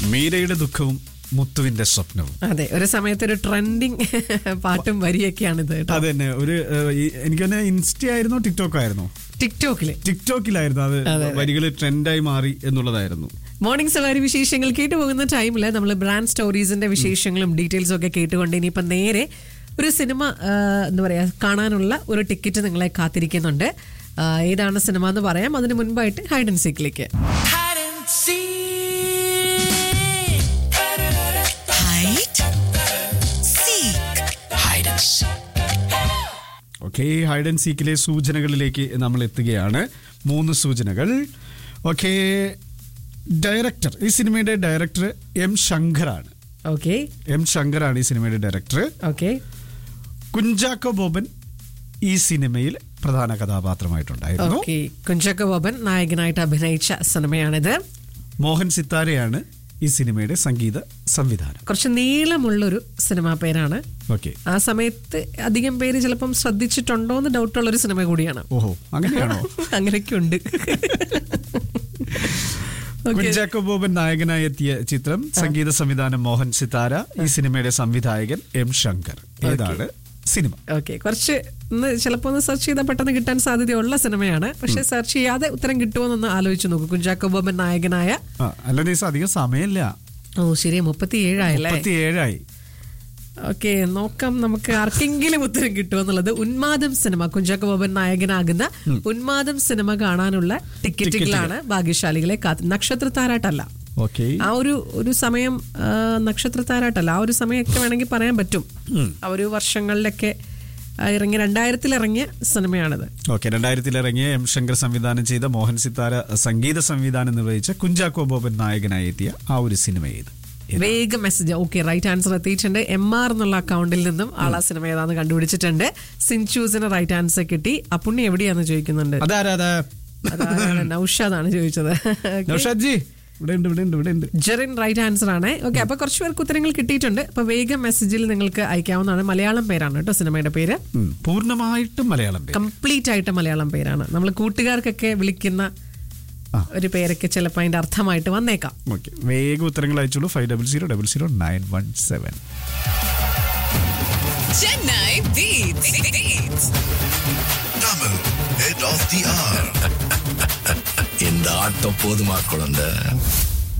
മീരയുടെ ദുഃഖവും മുത്തുവിന്റെ സ്വപ്നവും അതെ ഒരു സമയത്ത് ഒരു ട്രെൻഡിങ് പാട്ടും വരിയൊക്കെയാണിത് കേട്ടോ അത് തന്നെ ഒരു ഏഹ്, ഈ- എനിക്ക് തന്നെ ഇൻസ്റ്റ ആയിരുന്നോ ടിക്ടോക്ക് ആയിരുന്നോ ടിക്ടോക്കില് ടിക്ടോക്കിലായിരുന്നു അത് വരികൾ ട്രെൻഡായി മാറി എന്നുള്ളതായിരുന്നു മോർണിംഗ് സവാരി വിശേഷങ്ങൾ കേട്ടു പോകുന്ന ടൈമിൽ നമ്മൾ ബ്രാൻഡ് സ്റ്റോറീസിന്റെ വിശേഷങ്ങളും ഡീറ്റെയിൽസും ഒക്കെ കേട്ടുകൊണ്ട് ഇനിയിപ്പം നേരെ ഒരു സിനിമ ആ, എന്താ പറയാ കാണാനുള്ള ഒരു ടിക്കറ്റ് നിങ്ങളെ കാത്തിരിക്കുന്നുണ്ട് ആ, ഏതാണ് സിനിമ എന്ന് പറയാം അതിന് മുൻപായിട്ട് ഹൈഡ് ആൻഡ് സീക്കിലേക്ക് Hide and seek. Hide, seek. Hide and seek. Okay hide and സീക്കിലെ സൂചനകളിലേക്ക് നമ്മൾ എത്തുകയാണ് മൂന്ന് സൂചനകൾ ഓക്കെ ഡയറക്ടർ ഈ സിനിമയുടെ ഡയറക്ടർ എം ശങ്കറാണ് ഓക്കെ എം ശങ്കറാണ് ഈ സിനിമയുടെ ഡയറക്ടർ ഓക്കെ കുഞ്ചാക്കോ ബോബൻ ഈ സിനിമയിൽ പ്രധാന കഥാപാത്രമായിട്ടുണ്ടായിരുന്നു ഓക്കെ കുഞ്ചാക്കോ ബോബൻ നായകനായിട്ട് അഭിനയിച്ച സിനിമയാണിത് മോഹൻ സിത്താരയാണ് ഈ സിനിമയുടെ സംഗീത സംവിധാനം കുറച്ച് നീളമുള്ളൊരു സിനിമാ പേരാണ് ഓക്കെ ആ സമയത്ത് അധികം പേര് ചിലപ്പം ശ്രദ്ധിച്ചിട്ടുണ്ടോ എന്ന് ഡൗട്ടുള്ള ഒരു സിനിമ കൂടിയാണ് ഓഹോ അങ്ങനെയാണോ അങ്ങനെയൊക്കെ ഉണ്ട് Okay. കുഞ്ചാക്കോ ബോബൻ നായകനായി എത്തിയ ചിത്രം സംഗീത സംവിധാനം മോഹൻ സിത്താര ഈ സിനിമയുടെ സംവിധായകൻ എം ശങ്കർ ഏതാണ് സിനിമ ഓക്കെ കുറച്ച് ഒന്ന് ചിലപ്പോൾ ഒന്ന് സെർച്ച് ചെയ്താൽ പെട്ടെന്ന് കിട്ടാൻ സാധ്യതയുള്ള സിനിമയാണ് പക്ഷെ സെർച്ച് ചെയ്യാതെ ഉത്തരം കിട്ടുമോന്നൊന്ന് ആലോചിച്ച് നോക്കൂ കുഞ്ചാക്കോ ബോബൻ നായകനായ ആ, അല്ല നീസ് അധികം സമയമില്ല ഓ ശരി മുപ്പത്തി ഏഴായല്ലേ മുപ്പത്തി ഏഴായി ഓക്കെ നോക്കാം നമുക്ക് ആർക്കെങ്കിലും ഉത്തരം കിട്ടുമെന്നുള്ളത് ഉന്മാദം സിനിമ കുഞ്ചാക്കോ ബോബൻ നായകനാകുന്ന ഉന്മാദം സിനിമ കാണാനുള്ള ടിക്കറ്റുകളാണ് ഭാഗ്യശാലികളെ കാത്ത് നക്ഷത്രത്താരാട്ടല്ല ഓക്കെ ആ ഒരു ഒരു സമയം ആ, നക്ഷത്രത്താരാട്ടല്ല ആ ഒരു സമയമൊക്കെ വേണമെങ്കിൽ പറയാൻ പറ്റും ആ ഒരു വർഷങ്ങളിലൊക്കെ ആ, ഇറങ്ങിയ രണ്ടായിരത്തിൽ ഇറങ്ങിയ സിനിമയാണിത് ഓക്കെ രണ്ടായിരത്തിൽ ഇറങ്ങിയ എം ശങ്കർ സംവിധാനം ചെയ്ത മോഹൻ സിത്താര സംഗീത സംവിധാനം നിർവഹിച്ച കുഞ്ചാക്കോ ബോബൻ നായകനായി എത്തിയ ആ ഒരു സിനിമ ഏത് വേഗം മെസ്സേജ് ഓക്കെ റൈറ്റ് ആൻസർ എത്തിയിട്ടുണ്ട് എം ആർ എന്നുള്ള അക്കൗണ്ടിൽ നിന്നും ആളാ സിനിമ ഏതാന്ന് കണ്ടുപിടിച്ചിട്ടുണ്ട് സിൻചൂസിന് റൈറ്റ് ആൻസർ കിട്ടി അപ്പുണ്ണി എവിടെയാന്ന് ചോദിക്കുന്നുണ്ട് അതാരാ അതാ അതാണ് നൌഷാദാണ് ചോദിച്ചത് Okay. നൗഷാദ് ജി ഇവിടെ ഉണ്ട് ഇവിടെ ഉണ്ട് ഇവിടെ ഉണ്ട് ജെറിൻ റൈറ്റ് ആൻസർ ആണ് ഓക്കെ അപ്പൊ കുറച്ച് പേർക്ക് ഉത്തരങ്ങൾ കിട്ടിയിട്ടുണ്ട് അപ്പൊ വേഗം മെസ്സേജിൽ നിങ്ങൾക്ക് അയക്കാവുന്നതാണ് മലയാളം പേരാണ് കേട്ടോ സിനിമയുടെ പേര് ഉം, പൂർണ്ണമായിട്ടും മലയാളം പേര് കംപ്ലീറ്റ് ആയിട്ട് മലയാളം പേരാണ് നമ്മൾ കൂട്ടുകാർക്കൊക്കെ വിളിക്കുന്ന ആ. ഒരു പേരൊക്കെ ചിലപ്പോൾ അതിന്റെ അർത്ഥമായിട്ട് വന്നേക്കാം ഓക്കെ വേഗം ഉത്തരങ്ങൾ അയച്ചോളൂ five double zero double zero nine one seven Chennai Beats. Beats. Tamil, head of the hour. இந்த ஆட்டம் போதுமா குழந்தை